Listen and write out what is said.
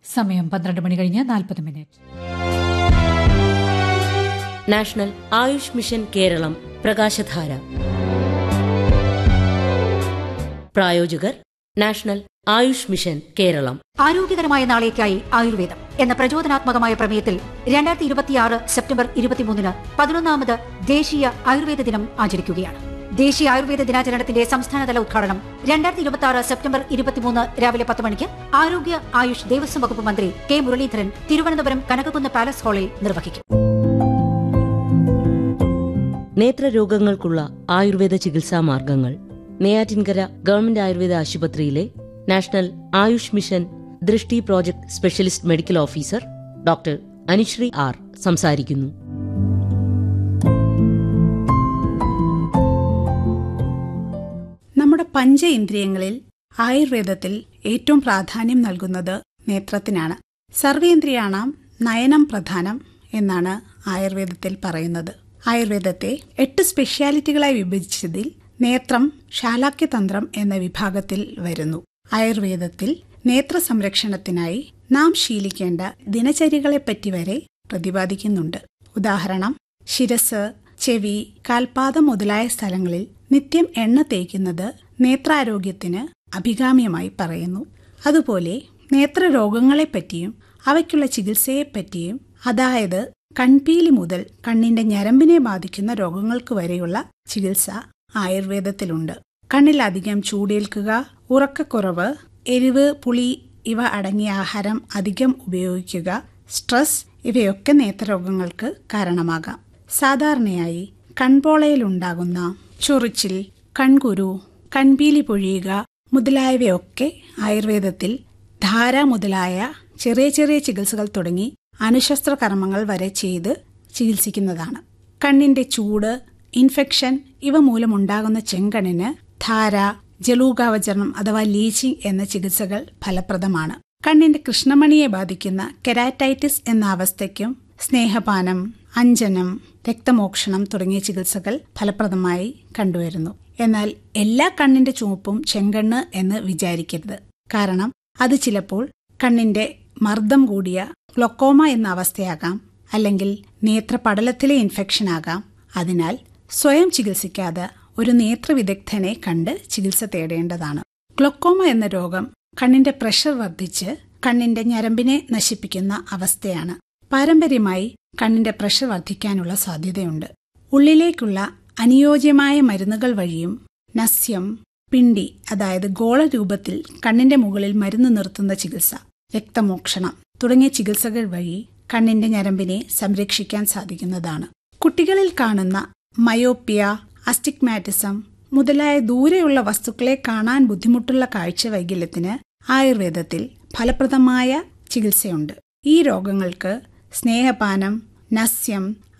സമയം പന്ത്രണ്ട് മണി കഴിഞ്ഞ് നാൽപ്പത് minute national Ayush mission Keralam പ്രകാശധാര പ്രായോജകർ നാഷണൽ ആയുഷ് മിഷൻ കേരളം ആരോഗ്യകരമായ നാളേക്കായി ആയുർവേദം എന്ന പ്രചോദനാത്മകമായ പ്രമേയത്തിൽ രണ്ടായിരത്തി ഇരുപത്തിയാറ് സെപ്റ്റംബർ ഇരുപത്തിമൂന്നിന് പതിനൊന്നാമത് ദേശീയ ആയുർവേദ ദിനം ആചരിക്കുകയാണ് ദേശീയ ആയുർവേദ ദിനാചരണത്തിന്റെ സംസ്ഥാനതല ഉദ്ഘാടനം രണ്ടായിരത്തി ഇരുപത്തി ആറ് സെപ്റ്റംബർ ഇരുപത്തിമൂന്ന് രാവിലെ പത്ത് മണിക്ക് ആരോഗ്യ ആയുഷ് ദേവസ്വം വകുപ്പ് മന്ത്രി കെ മുരളീധരൻ തിരുവനന്തപുരം കനകക്കുന്ന് പാലസ് ഹാളിൽ നിർവഹിക്കും നേത്രരോഗങ്ങൾക്കുള്ള ആയുർവേദ ചികിത്സാ മാർഗങ്ങൾ നെയ്യാറ്റിൻകര ഗവൺമെന്റ് ആയുർവേദ ആശുപത്രിയിലെ national Ayush mission Drishti project specialist medical officer doctor Anushree R സംസാരിക്കുന്നു നമ്മുടെ പഞ്ചേന്ദ്രിയങ്ങളിൽ ആയുർവേദത്തിൽ ഏറ്റവും പ്രാധാന്യം നൽകുന്നത് നേത്രത്തിനാണ് സർവേന്ദ്രിയാണാം നയനം പ്രധാനം എന്നാണ് ആയുർവേദത്തിൽ പറയുന്നത് ആയുർവേദത്തെ എട്ട് സ്പെഷ്യാലിറ്റികളായി വിഭജിച്ചതിൽ നേത്രം ശാലാക്യതന്ത്രം എന്ന വിഭാഗത്തിൽ വരുന്നു ആയുർവേദത്തിൽ നേത്ര സംരക്ഷണത്തിനായി നാം ശീലിക്കേണ്ട ദിനചര്യകളെപ്പറ്റി വരെ പ്രതിപാദിക്കുന്നുണ്ട് ഉദാഹരണം ശിരസ് ചെവി കാൽപാദം മുതലായ സ്ഥലങ്ങളിൽ നിത്യം എണ്ണ തേക്കുന്നത് നേത്രാരോഗ്യത്തിന് അഭികാമ്യമായി പറയുന്നു അതുപോലെ നേത്രരോഗങ്ങളെപ്പറ്റിയും അവയ്ക്കുള്ള ചികിത്സയെപ്പറ്റിയും അതായത് കൺപീലി മുതൽ കണ്ണിന്റെ ഞരമ്പിനെ ബാധിക്കുന്ന രോഗങ്ങൾക്ക് വരെയുള്ള ചികിത്സ ആയുർവേദത്തിലുണ്ട് കണ്ണിലധികം ചൂടേൽക്കുക ഉറക്കക്കുറവ് എരിവ് പുളി ഇവ അടങ്ങിയ ആഹാരം അധികം ഉപയോഗിക്കുക സ്ട്രെസ് ഇവയൊക്കെ നേത്രരോഗങ്ങൾക്ക് കാരണമാകാം സാധാരണയായി കൺപോളയിലുണ്ടാകുന്ന ചൊറിച്ചിൽ കൺകുരു കൺപീലി പൊഴിയുക മുതലായവയൊക്കെ ആയുർവേദത്തിൽ ധാര മുതലായ ചെറിയ ചെറിയ ചികിത്സകൾ തുടങ്ങി അനുശസ്ത്ര കർമ്മങ്ങൾ വരെ ചെയ്ത് ചികിത്സിക്കുന്നതാണ് കണ്ണിന്റെ ചൂട് ഇൻഫെക്ഷൻ ഇവ മൂലമുണ്ടാകുന്ന ചെങ്കണ്ണിന് ധാര ജലൂകാവചരണം അഥവാ ലീച്ചിങ് എന്ന ചികിത്സകൾ ഫലപ്രദമാണ് കണ്ണിന്റെ കൃഷ്ണമണിയെ ബാധിക്കുന്ന കെരാറ്റൈറ്റിസ് എന്ന അവസ്ഥയ്ക്കും സ്നേഹപാനം അഞ്ജനം രക്തമോക്ഷണം തുടങ്ങിയ ചികിത്സകൾ ഫലപ്രദമായി കണ്ടുവരുന്നു എന്നാൽ എല്ലാ കണ്ണിന്റെ ചുവപ്പും ചെങ്കണ്ണ് എന്ന് വിചാരിക്കരുത് കാരണം അത് ചിലപ്പോൾ കണ്ണിന്റെ മർദ്ദം കൂടിയ ഗ്ലൊക്കോമ എന്ന അവസ്ഥയാകാം അല്ലെങ്കിൽ നേത്രപടലത്തിലെ ഇൻഫെക്ഷൻ ആകാം അതിനാൽ സ്വയം ചികിത്സിക്കാതെ ഒരു നേത്രവിദഗ്ധനെ കണ്ട് ചികിത്സ തേടേണ്ടതാണ് ഗ്ലൊക്കോമ എന്ന രോഗം കണ്ണിന്റെ പ്രഷർ വർദ്ധിച്ച് കണ്ണിന്റെ ഞരമ്പിനെ നശിപ്പിക്കുന്ന അവസ്ഥയാണ് പാരമ്പര്യമായി കണ്ണിന്റെ പ്രഷർ വർദ്ധിക്കാനുള്ള സാധ്യതയുണ്ട് ഉള്ളിലേക്കുള്ള അനുയോജ്യമായ മരുന്നുകൾ വഴിയും നസ്യം പിണ്ടി അതായത് ഗോളരൂപത്തിൽ കണ്ണിന്റെ മുകളിൽ മരുന്ന് നിർത്തുന്ന ചികിത്സ രക്തമോക്ഷണം തുടങ്ങിയ ചികിത്സകൾ വഴി കണ്ണിന്റെ ഞരമ്പിനെ സംരക്ഷിക്കാൻ സാധിക്കുന്നതാണ് കുട്ടികളിൽ കാണുന്ന മയോപ്പിയ അസ്റ്റിഗ്മാറ്റിസം മുതലായ ദൂരെയുള്ള വസ്തുക്കളെ കാണാൻ ബുദ്ധിമുട്ടുള്ള കാഴ്ച വൈകല്യത്തിന് ആയുർവേദത്തിൽ ഫലപ്രദമായ ചികിത്സയുണ്ട് ഈ രോഗങ്ങൾക്ക് സ്നേഹപാനം നസ്യം